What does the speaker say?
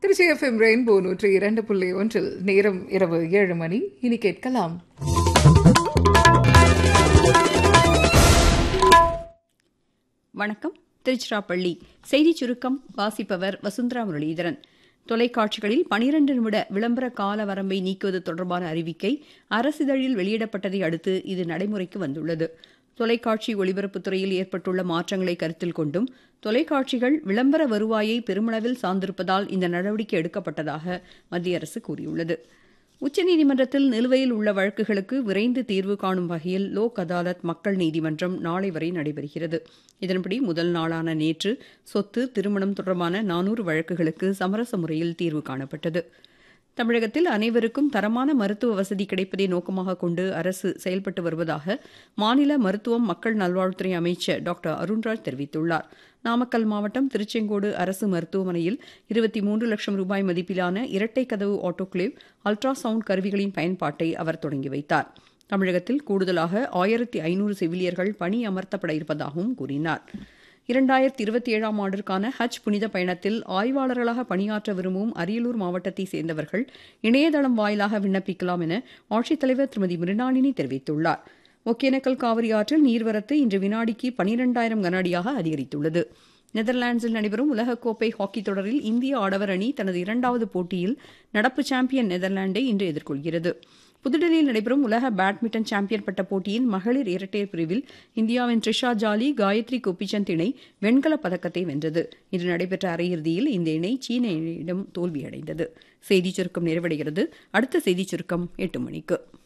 Trichy FM rainbow நூற்றி இரண்டு புள்ளி ஒன்றில் நேரம் இரவு ஏழு மணி இனி கேட்கலாம் வணக்கம் திருச்சிராப்பள்ளி செய்திச் சுருக்கம் வாசிப்பவர் வசுந்தரா முரளிதரன் தொலைக்காட்சிகளில் பனிரண்டு நிமிட விளம்பர கால வரம்பை நீக்குவது தொடர்பான அறிவிக்கை அரசிதழில் வெளியிடப்பட்டதை அடுத்து இது நடைமுறைக்கு வந்துள்ளது தொலைக்காட்சி ஒளிபரப்புத் துறையில் ஏற்பட்டுள்ள மாற்றங்களை கருத்தில் கொண்டும் தொலைக்காட்சிகள் விளம்பர வருவாயை பெருமளவில் சார்ந்திருப்பதால் இந்த நடவடிக்கை எடுக்கப்பட்டதாக மத்திய அரசு கூறியுள்ளது உச்சநீதிமன்றத்தில் நிலுவையில் உள்ள வழக்குகளுக்கு விரைந்து தீர்வு காணும் வகையில் லோக் அதாலத் மக்கள் நீதிமன்றம் நாளை வரை நடைபெறுகிறது இதன்படி முதல் நாளான நேற்று சொத்து திருமணம் தொடர்பான நானூறு வழக்குகளுக்கு சமரச முறையில் தீர்வு காணப்பட்டது தமிழகத்தில் அனைவருக்கும் தரமான மருத்துவ வசதி கிடைப்பதை நோக்கமாக கொண்டு அரசு செயல்பட்டு வருவதாக மாநில மருத்துவம் மக்கள் நல்வாழ்வுத்துறை அமைச்சர் டாக்டர் அருண்ராஜ் தெரிவித்துள்ளார் நாமக்கல் மாவட்டம் திருச்செங்கோடு அரசு மருத்துவமனையில் இருபத்தி மூன்று லட்சம் ரூபாய் மதிப்பிலான இரட்டை கதவு ஆட்டோக்ளேவ் அல்ட்ராசவுண்ட் கருவிகளின் பயன்பாட்டை அவர் தொடங்கி வைத்தார் தமிழகத்தில் கூடுதலாக ஆயிரத்தி ஐநூறு செவிலியர்கள் பணி அமர்த்தப்பட இருப்பதாகவும் கூறினார் இரண்டாயிரத்தி இருபத்தி ஏழாம் ஆண்டிற்கான ஹஜ் புனித பயணத்தில் ஆய்வாளர்களாக பணியாற்ற விரும்பும் அரியலூர் மாவட்டத்தை சேர்ந்தவர்கள் இணையதளம் வாயிலாக விண்ணப்பிக்கலாம் என ஆட்சித்தலைவர் திருமதி மிருணாளினி தெரிவித்துள்ளார் ஒகேனக்கல் காவிரி ஆற்றில் நீர்வரத்து இன்று வினாடிக்கு பனிரெண்டாயிரம் கன அடியாக அதிகரித்துள்ளது நெதர்லாண்ட்ஸில் நடைபெறும் உலகக்கோப்பை ஹாக்கி தொடரில் இந்திய ஆடவர் அணி தனது இரண்டாவது போட்டியில் நடப்பு சாம்பியன் நெதர்லாண்டை இன்று எதிர்கொள்கிறது புதுடெல்லியில் நடைபெறும் உலக பேட்மிண்டன் சாம்பியன் பட்ட போட்டியின் மகளிர் இரட்டையர் பிரிவில் இந்தியாவின் த்ரிஷா ஜாலி காயத்ரி கோபிச்சந்த் இணை வெண்கலப் பதக்கத்தை வென்றது இன்று நடைபெற்ற அரையிறுதியில் இந்த இணை சீன இணையிடம் தோல்வியடைந்தது செய்திச் சுருக்கம் நிறைவடைகிறது அடுத்த செய்திச் சுருக்கம் எட்டு மணிக்கு